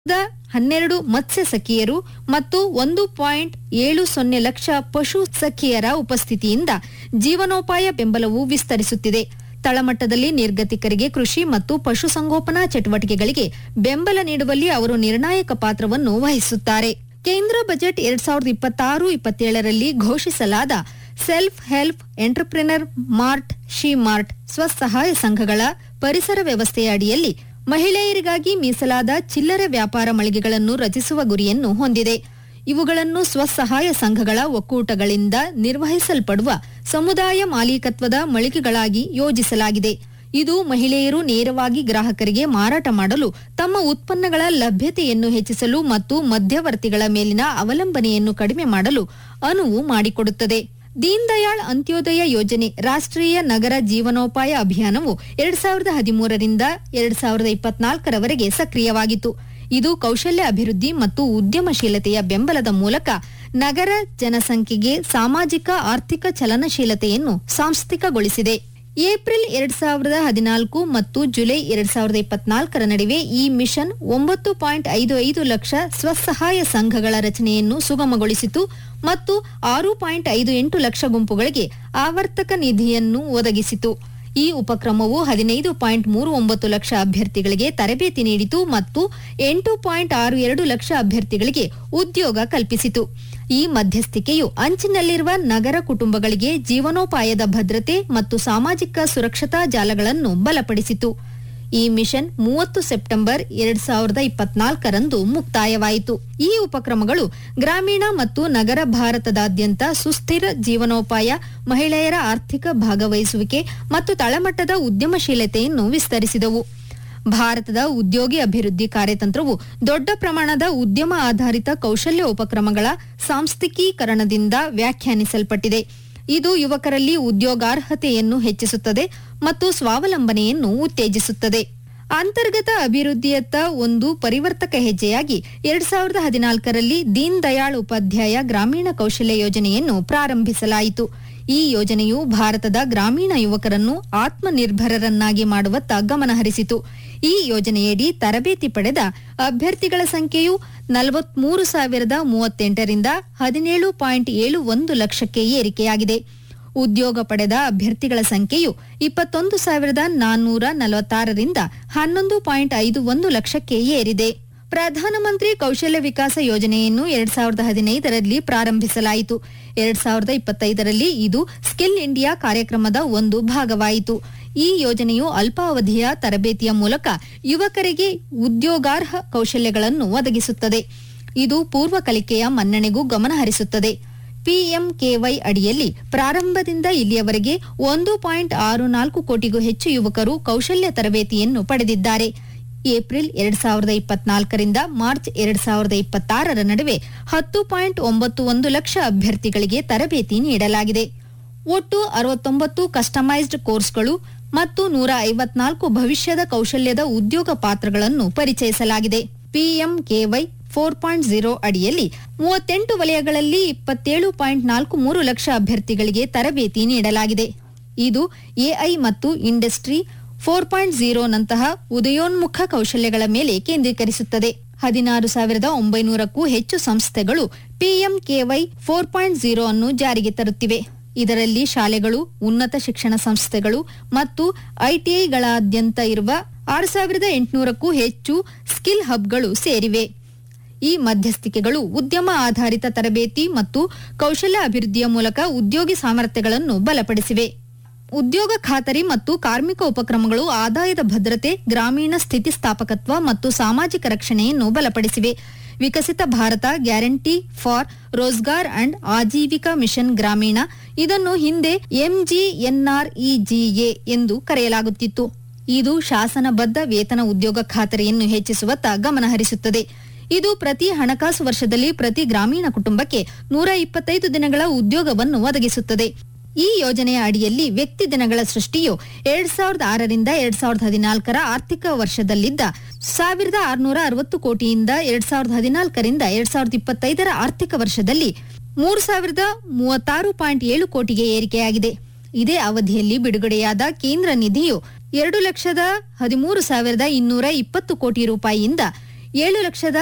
the ಹನ್ನೆರಡು ಮತ್ಸ್ಯ ಸಖಿಯರು ಮತ್ತು ಒಂದು ಪಾಯಿಂಟ್ ಏಳು ಸೊನ್ನೆ ಲಕ್ಷ ಪಶು ಸಖಿಯರ ಉಪಸ್ಥಿತಿಯಿಂದ ಜೀವನೋಪಾಯ ಬೆಂಬಲವು ವಿಸ್ತರಿಸುತ್ತಿದೆ ತಳಮಟ್ಟದಲ್ಲಿ ನಿರ್ಗತಿಕರಿಗೆ ಕೃಷಿ ಮತ್ತು ಪಶುಸಂಗೋಪನಾ ಚಟುವಟಿಕೆಗಳಿಗೆ ಬೆಂಬಲ ನೀಡುವಲ್ಲಿ ಅವರು ನಿರ್ಣಾಯಕ ಪಾತ್ರವನ್ನು ವಹಿಸುತ್ತಾರೆ ಕೇಂದ್ರ ಬಜೆಟ್ ಎರಡ್ ಸಾವಿರದ ಇಪ್ಪತ್ತಾರು ಇಪ್ಪತ್ತೇಳರಲ್ಲಿ ಘೋಷಿಸಲಾದ self help entrepreneur mart she mart ಸ್ವಸಹಾಯ ಸಂಘಗಳ ಪರಿಸರ ವ್ಯವಸ್ಥೆಯ ಅಡಿಯಲ್ಲಿ ಮಹಿಳೆಯರಿಗಾಗಿ ಮೀಸಲಾದ ಚಿಲ್ಲರೆ ವ್ಯಾಪಾರ ಮಳಿಗೆಗಳನ್ನು ರಚಿಸುವ ಗುರಿಯನ್ನು ಹೊಂದಿದೆ ಇವುಗಳನ್ನು ಸ್ವಸಹಾಯ ಸಂಘಗಳ ಒಕ್ಕೂಟಗಳಿಂದ ನಿರ್ವಹಿಸಲ್ಪಡುವ ಸಮುದಾಯ ಮಾಲೀಕತ್ವದ ಮಳಿಗೆಗಳಾಗಿ ಯೋಜಿಸಲಾಗಿದೆ ಇದು ಮಹಿಳೆಯರು ನೇರವಾಗಿ ಗ್ರಾಹಕರಿಗೆ ಮಾರಾಟ ಮಾಡಲು ತಮ್ಮ ಉತ್ಪನ್ನಗಳ ಲಭ್ಯತೆಯನ್ನು ಹೆಚ್ಚಿಸಲು ಮತ್ತು ಮಧ್ಯವರ್ತಿಗಳ ಮೇಲಿನ ಅವಲಂಬನೆಯನ್ನು ಕಡಿಮೆ ಮಾಡಲು ಅನುವು ಮಾಡಿಕೊಡುತ್ತದೆ ದೀನ್ ದಯಾಳ್ ಅಂತ್ಯೋದಯ ಯೋಜನೆ ರಾಷ್ಟ್ರೀಯ ನಗರ ಜೀವನೋಪಾಯ ಅಭಿಯಾನವು ಎರಡ್ ಸಾವಿರದ ಹದಿಮೂರರಿಂದ ಎರಡ್ ಸಾವಿರದ ಇಪ್ಪತ್ನಾಲ್ಕರವರೆಗೆ ಸಕ್ರಿಯವಾಗಿತ್ತು ಇದು ಕೌಶಲ್ಯ ಅಭಿವೃದ್ಧಿ ಮತ್ತು ಉದ್ಯಮಶೀಲತೆಯ ಬೆಂಬಲದ ಮೂಲಕ ನಗರ ಜನಸಂಖ್ಯೆಗೆ ಸಾಮಾಜಿಕ ಆರ್ಥಿಕ ಚಲನಶೀಲತೆಯನ್ನು ಸಾಂಸ್ಥಿಕಗೊಳಿಸಿದೆ ಏಪ್ರಿಲ್ ಎರಡ್ ಸಾವಿರದ ಹದಿನಾಲ್ಕು ಮತ್ತು ಜುಲೈ ಎರಡ್ ಸಾವಿರದ ಇಪ್ಪತ್ನಾಲ್ಕರ ನಡುವೆ ಈ ಮಿಷನ್ ಒಂಬತ್ತು ಪಾಯಿಂಟ್ ಐದು ಐದು ಲಕ್ಷ ಸ್ವಸಹಾಯ ಸಂಘಗಳ ರಚನೆಯನ್ನು ಸುಗಮಗೊಳಿಸಿತು ಮತ್ತು ಆರು ಪಾಯಿಂಟ್ ಐದು ಎಂಟು ಲಕ್ಷ ಗುಂಪುಗಳಿಗೆ ಆವರ್ತಕ ನಿಧಿಯನ್ನು ಒದಗಿಸಿತು ಈ ಉಪಕ್ರಮವು ಹದಿನೈದು ಪಾಯಿಂಟ್ ಮೂರು ಒಂಬತ್ತು ಲಕ್ಷ ಅಭ್ಯರ್ಥಿಗಳಿಗೆ ತರಬೇತಿ ನೀಡಿತು ಮತ್ತು ಎಂಟು ಪಾಯಿಂಟ್ ಆರು ಎರಡು ಲಕ್ಷ ಅಭ್ಯರ್ಥಿಗಳಿಗೆ ಉದ್ಯೋಗ ಕಲ್ಪಿಸಿತು ಈ ಮಧ್ಯಸ್ಥಿಕೆಯು ಅಂಚಿನಲ್ಲಿರುವ ನಗರ ಕುಟುಂಬಗಳಿಗೆ ಜೀವನೋಪಾಯದ ಭದ್ರತೆ ಮತ್ತು ಸಾಮಾಜಿಕ ಸುರಕ್ಷತಾ ಜಾಲಗಳನ್ನು ಬಲಪಡಿಸಿತು ಈ ಮಿಷನ್ ಮೂವತ್ತು ಸೆಪ್ಟೆಂಬರ್ ಎರಡ್ ಸಾವಿರದ ಇಪ್ಪತ್ನಾಲ್ಕರಂದು ಮುಕ್ತಾಯವಾಯಿತು ಈ ಉಪಕ್ರಮಗಳು ಗ್ರಾಮೀಣ ಮತ್ತು ನಗರ ಭಾರತದಾದ್ಯಂತ ಸುಸ್ಥಿರ ಜೀವನೋಪಾಯ ಮಹಿಳೆಯರ ಆರ್ಥಿಕ ಭಾಗವಹಿಸುವಿಕೆ ಮತ್ತು ತಳಮಟ್ಟದ ಉದ್ಯಮಶೀಲತೆಯನ್ನು ವಿಸ್ತರಿಸಿದವು ಭಾರತದ ಉದ್ಯೋಗಿ ಅಭಿವೃದ್ಧಿ ಕಾರ್ಯತಂತ್ರವು ದೊಡ್ಡ ಪ್ರಮಾಣದ ಉದ್ಯಮ ಆಧಾರಿತ ಕೌಶಲ್ಯ ಉಪಕ್ರಮಗಳ ಸಾಂಸ್ಥಿಕೀಕರಣದಿಂದ ವ್ಯಾಖ್ಯಾನಿಸಲ್ಪಟ್ಟಿದೆ ಇದು ಯುವಕರಲ್ಲಿ ಉದ್ಯೋಗಾರ್ಹತೆಯನ್ನು ಹೆಚ್ಚಿಸುತ್ತದೆ ಮತ್ತು ಸ್ವಾವಲಂಬನೆಯನ್ನು ಉತ್ತೇಜಿಸುತ್ತದೆ ಅಂತರ್ಗತ ಅಭಿವೃದ್ಧಿಯತ್ತ ಒಂದು ಪರಿವರ್ತಕ ಹೆಜ್ಜೆಯಾಗಿ ಎರಡ್ ಸಾವಿರದ ಹದಿನಾಲ್ಕರಲ್ಲಿ ದೀನ್ ದಯಾಳ್ ಉಪಾಧ್ಯಾಯ ಗ್ರಾಮೀಣ ಕೌಶಲ್ಯ ಯೋಜನೆಯನ್ನು ಪ್ರಾರಂಭಿಸಲಾಯಿತು ಈ ಯೋಜನೆಯು ಭಾರತದ ಗ್ರಾಮೀಣ ಯುವಕರನ್ನು ಆತ್ಮನಿರ್ಭರರನ್ನಾಗಿ ಮಾಡುವತ್ತ ಗಮನ ಹರಿಸಿತು ಈ ಯೋಜನೆಯಡಿ ತರಬೇತಿ ಪಡೆದ ಅಭ್ಯರ್ಥಿಗಳ ಸಂಖ್ಯೆಯು ನಲವತ್ಮೂರು ಸಾವಿರದ ಮೂವತ್ತೆಂಟರಿಂದ ಹದಿನೇಳು ಪಾಯಿಂಟ್ ಏಳು ಒಂದು ಲಕ್ಷಕ್ಕೆ ಏರಿಕೆಯಾಗಿದೆ ಉದ್ಯೋಗ ಪಡೆದ ಅಭ್ಯರ್ಥಿಗಳ ಸಂಖ್ಯೆಯು ಇಪ್ಪತ್ತೊಂದು ಸಾವಿರದ ನಾನ್ನೂರ ನಲವತ್ತಾರರಿಂದ ಹನ್ನೊಂದು ಪಾಯಿಂಟ್ ಐದು ಒಂದು ಲಕ್ಷಕ್ಕೆ ಏರಿದೆ ಪ್ರಧಾನಮಂತ್ರಿ ಕೌಶಲ್ಯ ವಿಕಾಸ ಯೋಜನೆಯನ್ನು ಎರಡ್ ಸಾವಿರದ ಹದಿನೈದರಲ್ಲಿ ಪ್ರಾರಂಭಿಸಲಾಯಿತು ಎರಡ್ ಸಾವಿರದ ಇಪ್ಪತ್ತೈದರಲ್ಲಿ ಇದು ಸ್ಕಿಲ್ ಇಂಡಿಯಾ ಕಾರ್ಯಕ್ರಮದ ಒಂದು ಭಾಗವಾಯಿತು ಈ ಯೋಜನೆಯು ಅಲ್ಪಾವಧಿಯ ತರಬೇತಿಯ ಮೂಲಕ ಯುವಕರಿಗೆ ಉದ್ಯೋಗಾರ್ಹ ಕೌಶಲ್ಯಗಳನ್ನು ಒದಗಿಸುತ್ತದೆ ಇದು ಪೂರ್ವ ಕಲಿಕೆಯ ಮನ್ನಣೆಗೂ ಗಮನ ಹರಿಸುತ್ತದೆ ಪಿಎಂಕೆವೈ ಅಡಿಯಲ್ಲಿ ಪ್ರಾರಂಭದಿಂದ ಇಲ್ಲಿಯವರೆಗೆ ಒಂದು ಪಾಯಿಂಟ್ ಆರು ನಾಲ್ಕು ಕೋಟಿಗೂ ಹೆಚ್ಚು ಯುವಕರು ಕೌಶಲ್ಯ ತರಬೇತಿಯನ್ನು ಪಡೆದಿದ್ದಾರೆ ಏಪ್ರಿಲ್ ಎರಡ್ ಸಾವಿರದ ಇಪ್ಪತ್ನಾಲ್ಕರಿಂದ ಮಾರ್ಚ್ ಎರಡ್ ಸಾವಿರದ ಇಪ್ಪತ್ತಾರರ ನಡುವೆ ಹತ್ತು ಪಾಯಿಂಟ್ ಒಂಬತ್ತು ಒಂದು ಲಕ್ಷ ಅಭ್ಯರ್ಥಿಗಳಿಗೆ ತರಬೇತಿ ನೀಡಲಾಗಿದೆ ಒಟ್ಟು ಅರವತ್ತೊಂಬತ್ತು ಕಸ್ಟಮೈಸ್ಡ್ ಕೋರ್ಸ್ಗಳು ಮತ್ತು ನೂರ ಐವತ್ನಾಲ್ಕು ಭವಿಷ್ಯದ ಕೌಶಲ್ಯದ ಉದ್ಯೋಗ ಪಾತ್ರಗಳನ್ನು ಪರಿಚಯಿಸಲಾಗಿದೆ ಪಿಎಂಕೆವೈ ಫೋರ್ ಪಾಯಿಂಟ್ ಝೀರೋ ಅಡಿಯಲ್ಲಿ ಮೂವತ್ತೆಂಟು ವಲಯಗಳಲ್ಲಿ ಇಪ್ಪತ್ತೇಳು ಪಾಯಿಂಟ್ ನಾಲ್ಕು ಮೂರು ಲಕ್ಷ ಅಭ್ಯರ್ಥಿಗಳಿಗೆ ತರಬೇತಿ ನೀಡಲಾಗಿದೆ ಇದು ಎಐ ಮತ್ತು ಇಂಡಸ್ಟ್ರಿ ಫೋರ್ ಪಾಯಿಂಟ್ ಝೀರೋನಂತಹ ಉದಯೋನ್ಮುಖ ಕೌಶಲ್ಯಗಳ ಮೇಲೆ ಕೇಂದ್ರೀಕರಿಸುತ್ತದೆ ಹದಿನಾರು ಸಾವಿರದ ಒಂಬೈನೂರಕ್ಕೂ ಹೆಚ್ಚು ಸಂಸ್ಥೆಗಳು ಪಿಎಂಕೆವೈ ಫೋರ್ ಪಾಯಿಂಟ್ ಝೀರೋ ಅನ್ನು ಜಾರಿಗೆ ತರುತ್ತಿವೆ ಇದರಲ್ಲಿ ಶಾಲೆಗಳು ಉನ್ನತ ಶಿಕ್ಷಣ ಸಂಸ್ಥೆಗಳು ಮತ್ತು ಐಟಿಐಗಳಾದ್ಯಂತ ಇರುವ ಆರು ಸಾವಿರದ ಎಂಟುನೂರಕ್ಕೂ ಹೆಚ್ಚು ಸ್ಕಿಲ್ ಹಬ್ಗಳು ಸೇರಿವೆ ಈ ಮಧ್ಯಸ್ಥಿಕೆಗಳು ಉದ್ಯಮ ಆಧಾರಿತ ತರಬೇತಿ ಮತ್ತು ಕೌಶಲ್ಯ ಅಭಿವೃದ್ಧಿಯ ಮೂಲಕ ಉದ್ಯೋಗಿ ಸಾಮರ್ಥ್ಯಗಳನ್ನು ಬಲಪಡಿಸಿವೆ ಉದ್ಯೋಗ ಖಾತರಿ ಮತ್ತು ಕಾರ್ಮಿಕ ಉಪಕ್ರಮಗಳು ಆದಾಯದ ಭದ್ರತೆ ಗ್ರಾಮೀಣ ಸ್ಥಿತಿಸ್ಥಾಪಕತ್ವ ಮತ್ತು ಸಾಮಾಜಿಕ ರಕ್ಷಣೆಯನ್ನು ಬಲಪಡಿಸಿವೆ Viksit Bharat guarantee for Rozgar and Ajeevika mission Gramin ಇದನ್ನು ಹಿಂದೆ ಎಂಜಿಎನ್ಆರ್ಇಜಿಎ ಎಂದು ಕರೆಯಲಾಗುತ್ತಿತ್ತು ಇದು ಶಾಸನಬದ್ಧ ವೇತನ ಉದ್ಯೋಗ ಖಾತರಿಯನ್ನು ಹೆಚ್ಚಿಸುವತ್ತ ಗಮನ ಹರಿಸುತ್ತದೆ ಇದು ಪ್ರತಿ ಹಣಕಾಸು ವರ್ಷದಲ್ಲಿ ಪ್ರತಿ ಗ್ರಾಮೀಣ ಕುಟುಂಬಕ್ಕೆ ನೂರ ಇಪ್ಪತ್ತೈದು ದಿನಗಳ ಉದ್ಯೋಗವನ್ನು ಒದಗಿಸುತ್ತದೆ ಈ ಯೋಜನೆಯ ಅಡಿಯಲ್ಲಿ ವ್ಯಕ್ತಿ ದಿನಗಳ ಸೃಷ್ಟಿಯು ಎರಡ್ ಸಾವಿರದ ಆರರಿಂದ ಎರಡ್ ಸಾವಿರದ ಹದಿನಾಲ್ಕರ ಆರ್ಥಿಕ ವರ್ಷದಲ್ಲಿದ್ದ ಸಾವಿರದ ಆರುನೂರ ಅರವತ್ತು ಕೋಟಿಯಿಂದ ಎರಡ್ ಸಾವಿರದ ಹದಿನಾಲ್ಕರಿಂದ ಎರಡ್ ಸಾವಿರದ ಇಪ್ಪತ್ತೈದರ ಆರ್ಥಿಕ ವರ್ಷದಲ್ಲಿ ಮೂರು ಸಾವಿರದ ಮೂವತ್ತಾರು ಪಾಯಿಂಟ್ ಏಳು ಕೋಟಿಗೆ ಏರಿಕೆಯಾಗಿದೆ ಇದೇ ಅವಧಿಯಲ್ಲಿ ಬಿಡುಗಡೆಯಾದ ಕೇಂದ್ರ ನಿಧಿಯು ಎರಡು ಲಕ್ಷದ ಹದಿಮೂರು ಸಾವಿರದ ಇನ್ನೂರ ಇಪ್ಪತ್ತು ಕೋಟಿ ರೂಪಾಯಿಯಿಂದ ಏಳು ಲಕ್ಷದ